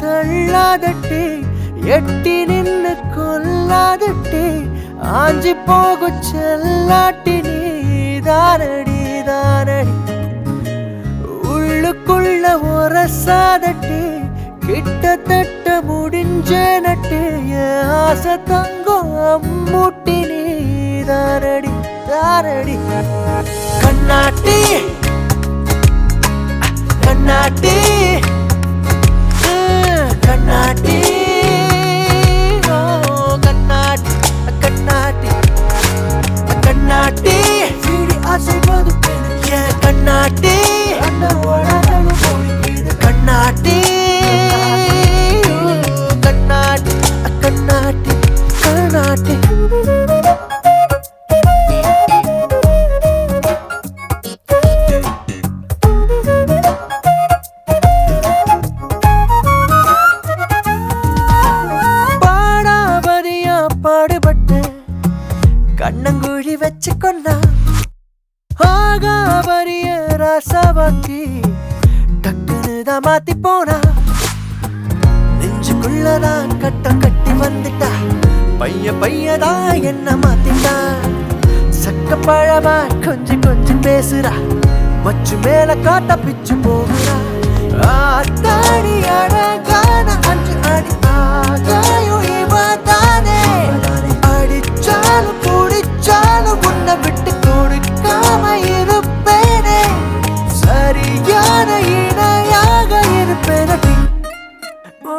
தள்ளாதட்டி எட்டி நின்னு கொல்லாதட்டி ஆஞ்சி போகு செல்லாட்டி நீ தானடி தானடி உள்ளுக்குள்ள உரசாதட்டி கிட்டத்தட்ட முடிஞ்ச நட்டு என் ஆசை தங்கம் அம்மூட்டி நீ தானடி தானடி கண்ணாட்டி கண்ணாட்டி அஹ், கண்ணாட்டி ஓ கண்ணாட்டி கண்ணாட்டி கண்ணாட்டி சீடி அசைவது என் கண்ணாட்டி அந்த உலகம் பொழியுது கண்ணாட்டி கண்ணாட்டி கண்ணாட்டி கண்ணாட்டி பாடாபதியா பாடுபட்டு கண்ணங்குழி வச்சு கொண்டா ஆகாபரிய ராசாவாக்கி டக்குன்னு தான் மாத்தி போனா நெஞ்சுக்குள்ளதான் கட்டம் கட்டி வந்துட்டா பைய பையதா என்ன மாத்திட்டா சக்க பழமா கொஞ்சம் கொஞ்சம் பேசுறா மச்சு மேல காட்ட பிச்சு போகிறா ஆத்தாடி அழகான அஞ்சு அடி ஆகாயம் இவதானே அடிச்சாலும் குடிச்சாலும் உன்னை விட்டு கொடுக்காம இருப்பேனே சரியான இணையாக இருப்பேனடி ஓ,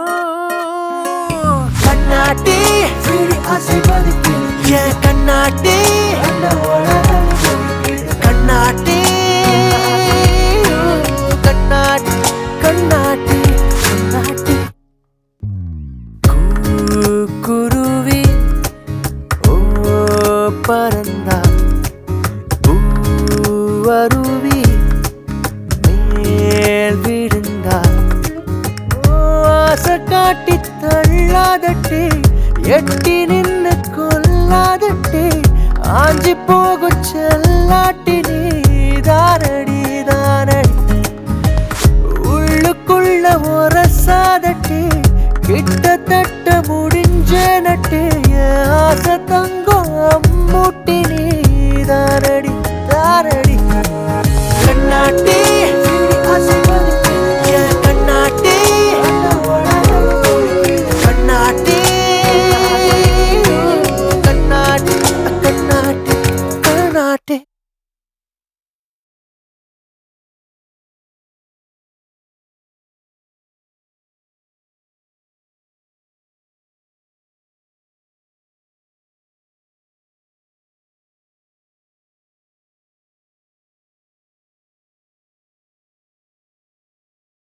கண்ணாட்டி விழி அசைவது என் கண்ணாட்டி கண்ணாட்டி ஓ, கண்ணாட்டி கண்ணாட்டி கண்ணாட்டி கூ- குருவி ஓ பறந்தா பூவருவி மேல் விழுந்தாள் ஆசை காட்டி தள்ளாதட்டி எட்டி நின்னு கொல்லாதட்டி ஆஞ்சி போகு செல்லாட்டி நீ தானடி தானடி உள்ளுக்குள்ள உரசாதட்டி கிட்டத்தட்ட முடிஞ்ச நட்டு என் ஆசை தங்க